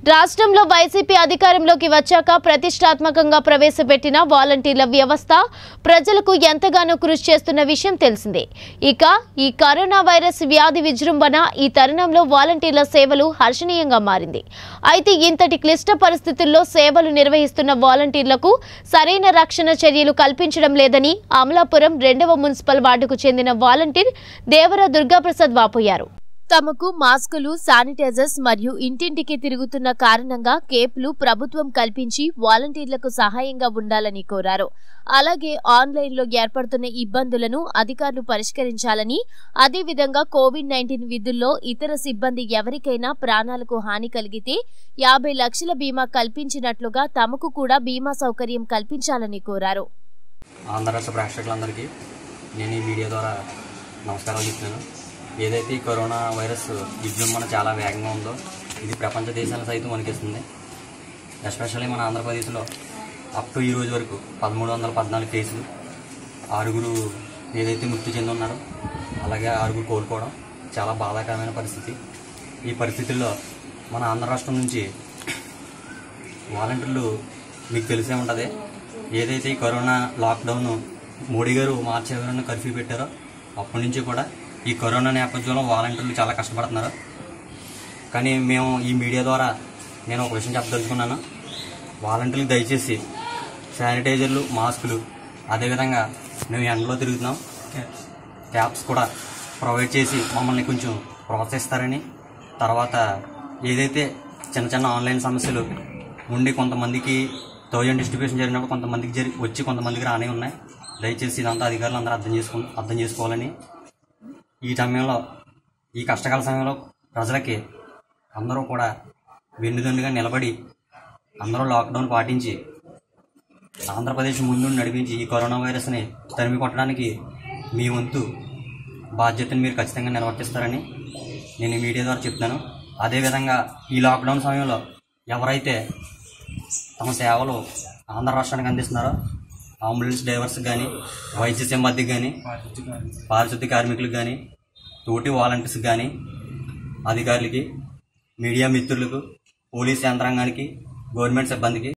రాష్ట్రంలో వైసీపీ అధికారంలోకి వచ్చాక ప్రతిష్టాత్మకంగా ప్రవేశపెట్టిన వాలంటీర్ల వ్యవస్థ ప్రజలకు ఎంతగానో కృషి చేస్తున్న విషయం తెలిసిందే ఇక ఈ కరోనా వైరస్ వ్యాధి విజృంభణ ఈ తరుణంలో వాలంటీర్ల సేవలు హర్షణీయంగా మారింది అయితే ఇంతటి క్లిష్ట పరిస్థితుల్లో సేవలు నిర్వహిస్తున్న వాలంటీర్లకు సరైన రక్షణ చర్యలు కల్పించడం లేదని అమలాపురం రెండవ మున్సిపల్ వార్డుకు చెందిన వాలంటీర్ దేవర దుర్గాప్రసాద్ వాపోయారు తమకు మాస్కులు శానిటైజర్స్ మరియు ఇంటింటికి తిరుగుతున్న కారణంగా కేపులు ప్రభుత్వం కల్పించి వాలంటీర్లకు సహాయంగా ఉండాలని కోరారు అలాగే ఆన్లైన్లో ఏర్పడుతున్న ఇబ్బందులను అధికారులు పరిష్కరించాలని అదేవిధంగా కోవిడ్ నైన్టీన్ విధుల్లో ఇతర సిబ్బంది ఎవరికైనా ప్రాణాలకు హాని కలిగితే యాభై లక్షల బీమా కల్పించినట్లుగా తమకు కూడా బీమా సౌకర్యం కల్పించాలని కోరారు ఆంధ్ర రాష్ట్ర ప్రేక్షకులందరికీ నేను ఈ మీడియా ద్వారా నమస్కారాలు చెప్తున్నాను ఏదైతే ఈ కరోనా వైరస్ విజృంభణ చాలా వేగంగా ఉందో ఇది ప్రపంచ దేశాలను సైతం వణికిస్తుంది ఎస్పెషల్లీ మన ఆంధ్రప్రదేశ్లో అప్ టు ఈ రోజు వరకు పదమూడు వందల పద్నాలుగు కేసులు ఆరుగురు ఏదైతే మృతి చెంది ఉన్నారో అలాగే ఆరుగురు కోలుకోవడం చాలా బాధాకరమైన పరిస్థితి ఈ పరిస్థితుల్లో మన ఆంధ్ర రాష్ట్రం నుంచి వాలంటీర్లు మీకు తెలిసే ఉంటుంది ఏదైతే ఈ కరోనా లాక్డౌన్ మోడీ గారు మార్చి ఇరవై కర్ఫ్యూ పెట్టారో అప్పటి నుంచి కూడా ఈ కరోనా నేపథ్యంలో వాలంటీర్లు చాలా కష్టపడుతున్నారు కానీ మేము ఈ మీడియా ద్వారా నేను ఒక విషయం చెప్పదలుచుకున్నాను వాలంటీర్లు దయచేసి శానిటైజర్లు మాస్కులు అదేవిధంగా మేము ఎండలో తిరుగుతున్నాం క్యాప్స్ కూడా ప్రొవైడ్ చేసి మమ్మల్ని కొంచెం ప్రోత్సహిస్తారని తర్వాత ఏదైతే చిన్న చిన్న ఆన్లైన్ సమస్యలు ఉండి కొంతమందికి థౌజండ్ డిస్ట్రిబ్యూషన్ జరిగినప్పుడు కొంతమందికి జరి వచ్చి కొంతమందికి రానే ఉన్నాయి దయచేసి ఇదంతా అధికారులు అందరూ అర్థం చేసుకో అర్థం చేసుకోవాలని ఈ సమయంలో ఈ కష్టకాల సమయంలో ప్రజలకి అందరూ కూడా వెన్నుదన్నుగా నిలబడి అందరూ లాక్డౌన్ పాటించి ఆంధ్రప్రదేశ్ ముందు నడిపించి ఈ కరోనా వైరస్ని తరిమి కొట్టడానికి మీ వంతు బాధ్యతను మీరు ఖచ్చితంగా నిర్వర్తిస్తారని నేను ఈ మీడియా ద్వారా చెప్తున్నాను అదేవిధంగా ఈ లాక్డౌన్ సమయంలో ఎవరైతే తమ సేవలు ఆంధ్ర రాష్ట్రానికి అందిస్తున్నారో అంబులెన్స్ డ్రైవర్స్కి కానీ వైద్య సిబ్బందికి కానీ పారిశుద్ధ్య కార్మికులకు కానీ తోటి వాలంటీర్స్కి కానీ అధికారులకి మీడియా మిత్రులకు పోలీస్ యంత్రాంగానికి గవర్నమెంట్ సిబ్బందికి